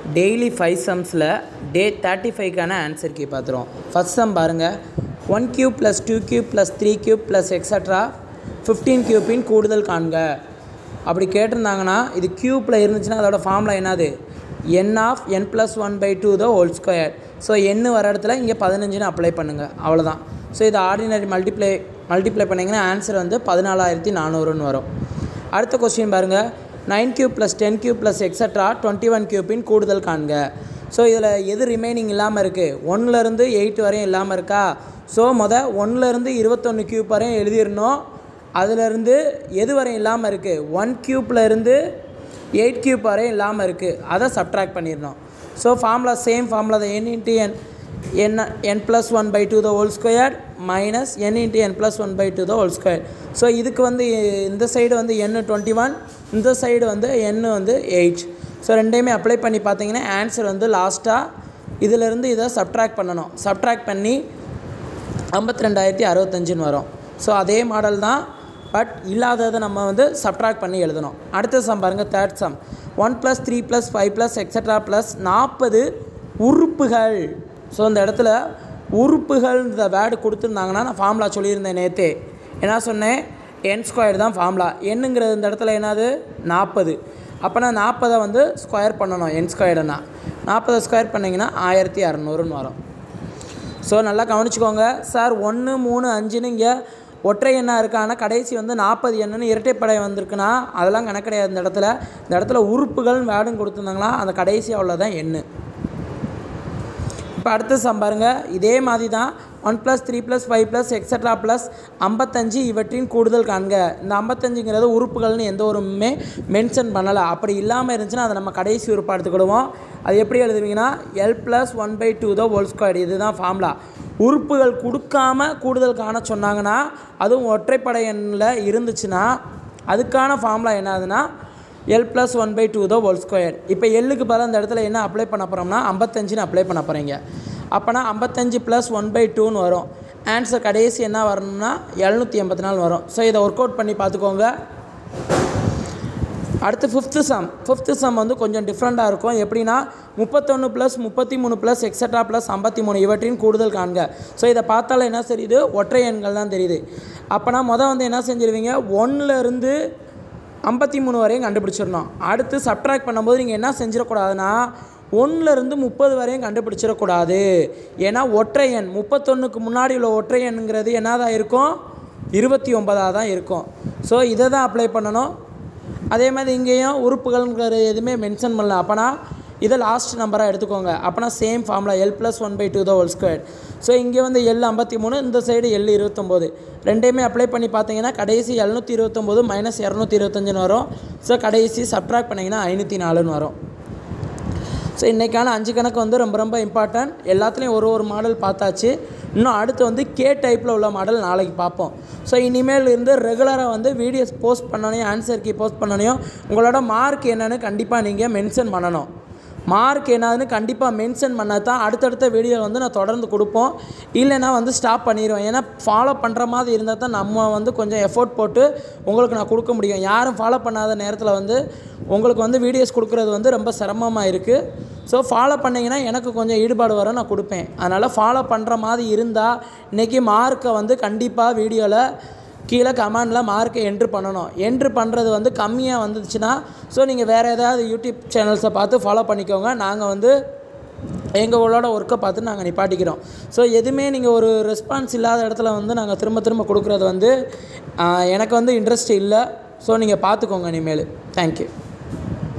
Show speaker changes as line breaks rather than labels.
daily five சம்ஸில் day thirty ஃபைவ்க்கான answer key பார்த்துருவோம் ஃபஸ்ட் சம் பாருங்கள் one cube plus two cube plus three cube plus extra fifteen கியூப்பின் கூடுதல் காண்க அப்படி கேட்டிருந்தாங்கன்னா இது க்யூப்பில் இருந்துச்சுன்னா அதோட ஃபார்முலா என்னது n of n plus one by two the whole square so எண்ணு வர இடத்துல இங்கே பதினஞ்சுன்னு அப்ளை பண்ணுங்கள் அவ்வளோதான் ஸோ இது ஆர்டினரி மல்டிப்ளை மல்டிப்ளை பண்ணிங்கன்னா ஆன்சர் வந்து பதினாலாயிரத்தி நானூறுன்னு வரும் அடுத்த கொஸ்டின் பாருங்கள் nine cube plus ten cube plus extra twenty one கியூப்பின் கூடுதல் காண்க ஸோ இதில் எது ரிமைனிங் இல்லாமல் இருக்குது ஒன்லேருந்து எயிட் வரையும் இல்லாமல் இருக்கா ஸோ மொதல் ஒன்லேருந்து இருபத்தொன்று கியூப் வரையும் எழுதிடணும் அதிலிருந்து எது வரையும் இல்லாமல் இருக்குது ஒன் க்யூப்பில் இருந்து எயிட் க்யூப் வரையும் இல்லாமல் இருக்குது அதை சப்ட்ராக்ட் பண்ணிடணும் ஸோ ஃபார்முலா சேம் ஃபார்முலா தான் n into n n n plus one by two the whole square minus n into n plus one by two the whole square so இதுக்கு வந்து இந்த side வந்து என் டுவெண்ட்டி ஒன் இந்த side வந்து n வந்து eight so ரெண்டையுமே apply பண்ணி பார்த்தீங்கன்னா ஆன்சர் வந்து லாஸ்ட்டாக இதிலேருந்து இதை சப்ட்ராக்ட் பண்ணணும் சப்ட்ராக்ட் பண்ணி ஐம்பத்தி ரெண்டாயிரத்தி அறுபத்தஞ்சுன்னு வரும் ஸோ அதே மாடல் தான் பட் இல்லாததை நம்ம வந்து சப்ட்ராக்ட் பண்ணி எழுதணும் அடுத்த சம் பாருங்கள் third sum one plus three plus five plus extra plus நாற்பது உறுப்புகள் ஸோ இந்த இடத்துல உறுப்புகள் இந்த வேர்டு கொடுத்துருந்தாங்கன்னா நான் ஃபார்முலா சொல்லியிருந்தேன் நேற்றே என்ன சொன்னேன் என் ஸ்கொயர் தான் ஃபார்முலா என்னங்கிறது இந்த இடத்துல என்னது நாற்பது அப்போனா நாற்பதை வந்து ஸ்கொயர் பண்ணணும் என் ஸ்கொயர்னா நாற்பதை ஸ்கொயர் பண்ணிங்கன்னா ஆயிரத்தி அறநூறுன்னு வரும் ஸோ நல்லா கவனிச்சுக்கோங்க சார் ஒன்று மூணு அஞ்சுன்னு இங்கே ஒற்றை எண்ணாக இருக்கு ஆனால் கடைசி வந்து நாற்பது எண்ணுன்னு இரட்டைப்படை வந்திருக்குன்னா அதெல்லாம் கணக்கு கிடையாது இந்த இடத்துல இந்த இடத்துல உறுப்புகள் வேர்டும் கொடுத்துருந்தாங்களா அந்த கடைசி அவ்வளோதான் எண்ணு இப்போ அடுத்த சம் பாருங்க இதே மாதிரி தான் one plus three plus five plus extra plus ஐம்பத்தஞ்சு இவற்றின் கூடுதல் காண்க இந்த ஐம்பத்தஞ்சுங்கிறது உறுப்புகள்னு எந்த ஒருமே மென்ஷன் பண்ணலை அப்படி இல்லாமல் இருந்துச்சுன்னா அதை நம்ம கடைசி உறுப்பாக எடுத்துக்கிடுவோம் அது எப்படி எழுதுவீங்கன்னா L plus one by two the whole square இதுதான் ஃபார்முலா உறுப்புகள் கொடுக்காம கூடுதல் காண சொன்னாங்கன்னா அதுவும் ஒற்றைப்படை எண்ணில் இருந்துச்சுன்னா அதுக்கான ஃபார்முலா என்னதுன்னா L plus one by two the whole square இப்போ எல்லுக்கு பதிலாக இந்த இடத்துல என்ன அப்ளை பண்ண போகிறோம்னா ஐம்பத்தஞ்சுன்னு அப்ளை பண்ண போகிறீங்க அப்போனா ஐம்பத்தஞ்சு ப்ளஸ் ஒன் பை டூன்னு வரும் ஆன்சர் கடைசி என்ன வரணும்னா எழுநூற்றி எண்பத்தி நாலு வரும் ஸோ இதை ஒர்க் அவுட் பண்ணி பார்த்துக்கோங்க அடுத்து ஃபிஃப்த்து சம் ஃபிஃப்த்து சம் வந்து கொஞ்சம் டிஃப்ரெண்ட்டாக இருக்கும் எப்படின்னா முப்பத்தொன்று ப்ளஸ் முப்பத்தி மூணு ப்ளஸ் எக்ஸட்ரா ப்ளஸ் ஐம்பத்தி மூணு இவற்றின் கூடுதல் காண்க ஸோ இதை பார்த்தாலே என்ன தெரியுது ஒற்றை எண்கள் தான் தெரியுது அப்போனா மொதல் வந்து என்ன செஞ்சிருவீங்க ஒன்றுலேருந்து ஐம்பத்தி மூணு வரையும் கண்டுபிடிச்சிடணும் அடுத்து சப்ட்ராக்ட் பண்ணும்போது நீங்கள் என்ன செஞ்சிடக்கூடாதுன்னா ஒன்றுலேருந்து முப்பது வரையும் கண்டுபிடிச்சிடக்கூடாது ஏன்னா ஒற்றை எண் முப்பத்தொன்றுக்கு முன்னாடி உள்ள ஒற்றை எண்ணுங்கிறது என்னதான் இருக்கும் இருபத்தி ஒன்பதாக தான் இருக்கும் ஸோ இதை தான் அப்ளை பண்ணணும் அதே மாதிரி இங்கேயும் உறுப்புகள்ங்கிற எதுவுமே மென்ஷன் பண்ணல அப்போனா இதை லாஸ்ட் நம்பராக எடுத்துக்கோங்க அப்போனா same formula L plus one by two the whole square so இங்கே வந்து எல் ஐம்பத்தி மூணு இந்த சைடு எல் இருபத்தொம்போது ரெண்டையுமே அப்ளை பண்ணி பார்த்தீங்கன்னா கடைசி எழுநூற்றி இருபத்தொம்போது மைனஸ் இரநூத்தி இருபத்தஞ்சுன்னு வரும் ஸோ கடைசி சப்ட்ராக்ட் பண்ணிங்கன்னா ஐநூற்றி நாலுன்னு வரும் ஸோ இன்றைக்கான அஞ்சு கணக்கு வந்து ரொம்ப ரொம்ப இம்பார்ட்டன்ட் எல்லாத்துலேயும் ஒரு ஒரு மாடல் பார்த்தாச்சு இன்னும் அடுத்து வந்து கே டைப்பில் உள்ள மாடல் நாளைக்கு பார்ப்போம் ஸோ இனிமேல் இருந்து ரெகுலராக வந்து வீடியோஸ் போஸ்ட் பண்ணனையும் ஆன்சர் கீ போஸ்ட் பண்ணனையும் உங்களோட மார்க் என்னன்னு கண்டிப்பாக நீங்கள் மென்ஷன் பண்ணணும் மார்க் என்னதுன்னு கண்டிப்பாக மென்ஷன் பண்ணால் தான் அடுத்தடுத்த வீடியோ வந்து நான் தொடர்ந்து கொடுப்போம் இல்லைன்னா வந்து ஸ்டாப் பண்ணிடுவேன் ஏன்னா ஃபாலோ பண்ணுற மாதிரி இருந்தால் தான் நம்ம வந்து கொஞ்சம் எஃபோர்ட் போட்டு உங்களுக்கு நான் கொடுக்க முடியும் யாரும் ஃபாலோ பண்ணாத நேரத்தில் வந்து உங்களுக்கு வந்து வீடியோஸ் கொடுக்குறது வந்து ரொம்ப சிரமமாக இருக்குது ஸோ ஃபாலோ பண்ணிங்கன்னா எனக்கு கொஞ்சம் ஈடுபாடு வரும் நான் கொடுப்பேன் அதனால் ஃபாலோ பண்ணுற மாதிரி இருந்தால் இன்றைக்கி மார்க்கை வந்து கண்டிப்பாக வீடியோவில் கீழே கமெண்டில் மார்க்கை என்ட்ரு பண்ணணும் என்ட்ரு பண்ணுறது வந்து கம்மியாக வந்துச்சுன்னா ஸோ நீங்கள் வேறு ஏதாவது யூடியூப் சேனல்ஸை பார்த்து ஃபாலோ பண்ணிக்கோங்க நாங்கள் வந்து எங்களோட ஒர்க்கை பார்த்து நாங்கள் நிப்பாட்டிக்கிறோம் ஸோ எதுவுமே நீங்கள் ஒரு ரெஸ்பான்ஸ் இல்லாத இடத்துல வந்து நாங்கள் திரும்ப திரும்ப கொடுக்குறது வந்து ஆஹ், எனக்கு வந்து இன்ட்ரெஸ்ட் இல்லை ஸோ நீங்கள் பார்த்துக்கோங்க இனிமேல் தேங்க்யூ